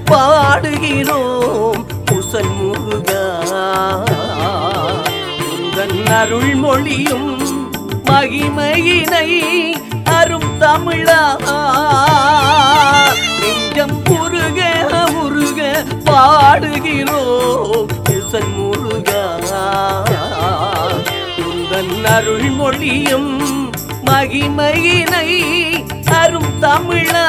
பாடுகிறோம் புசன் முருகா உந்தன் அருள்மொழியும் மகிமையினை அரும் தமிழா நெஞ்சம் முருக முருக பாடுகிறோம் புசன் முருகா உந்தன் அருள்மொழியும் மகிமையினை அரும் தமிழா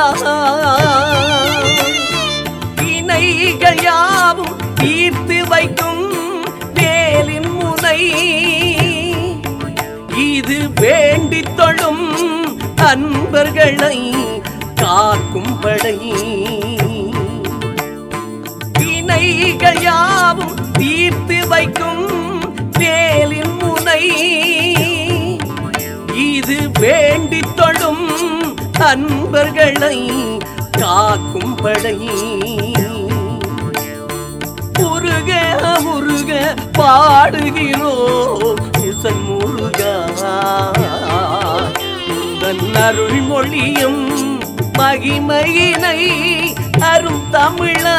வினைகள் யாவும் தீர்த்து வைக்கும் வேலின் முனை இது வேண்டித் தொழும் அன்பர்களை காக்கும் படை வினைகள் யாவும் தீர்த்து வைக்கும் வேலின் முனை இது வேண்டித் தொழும் அன்பர்களை காக்கும் படை முருக முருக பாடுகிறோம் இசன் முருகா உந்தன் அருள்மொழியும் மகிமையினை அரும் தமிழா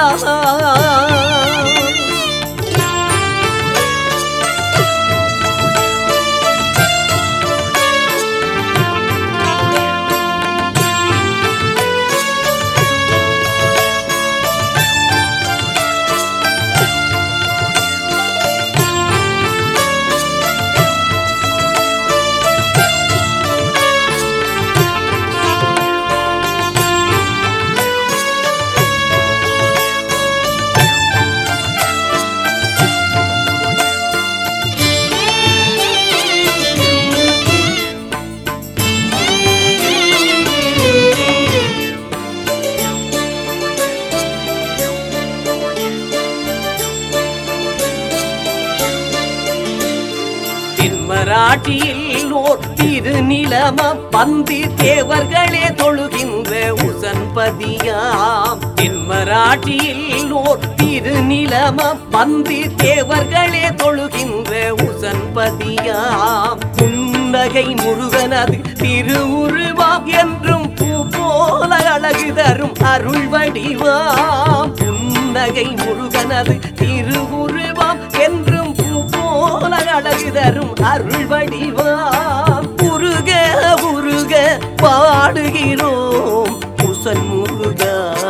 தென்மராட்டியில் ஓர் திருநிலம பந்தி தேவர்களே தொழுகின்ற உசன்பதியாம் தென்மராட்டியில் ஓர் திருநிலம பந்தி தேவர்களே தொழுகின்ற உசன்பதியாம் புன்னகை முருகனது திருவுருவாம் என்றும் பூ போல அழகு தரும் அருள் வடிவாம் புன்னகை முருகனது திருவுருவாம் என்றும் பூ போல அழகு தரும் அருள் வடிவாம் முருக முருக பாடுகிறோம் புசன் முருகா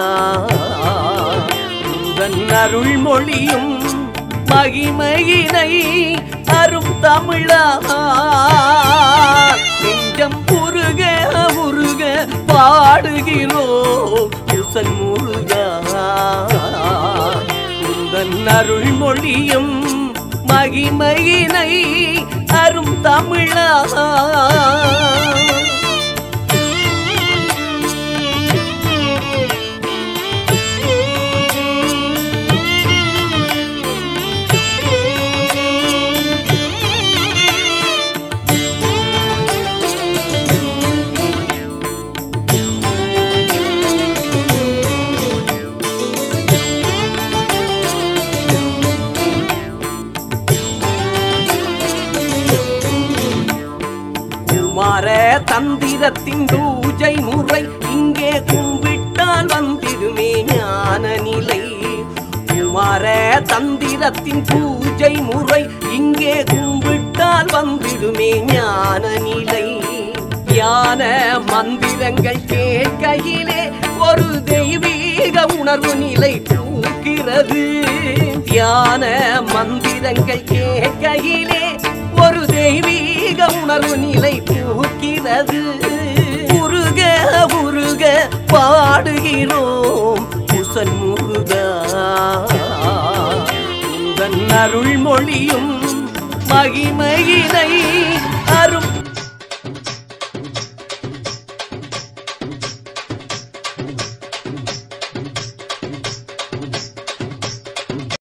உந்தன் அருள்மொழியும் மகிமையினை அரும் தமிழா நெஞ்சம் முருக முருக பாடுகிறோம் புசன் முருகா உந்தன் அருள்மொழியும் மகிமையினை அரும் தமிழா குமார தந்திரத்தின் பூஜை முறை இங்கே கும்பிட்டால் வந்திடுமே ஞான நிலை குமார தந்திரத்தின் பூஜை முறை இங்கே கும்பிட்டால் வந்திடுமே ஞான நிலை ஞான மந்திரங்கள் கேட்கையிலே ஒரு தெய்வீக உணர்வு நிலை பூக்கிறது தியான மந்திரங்கள் கேட்கையிலே ஒரு தெய்வீக உணர்வு நிலை பூக்கிறது முருக முருக பாடுகிறோம் புசன் முருகா உந்தன் அருள்மொழியும் மகிமையினை அரும்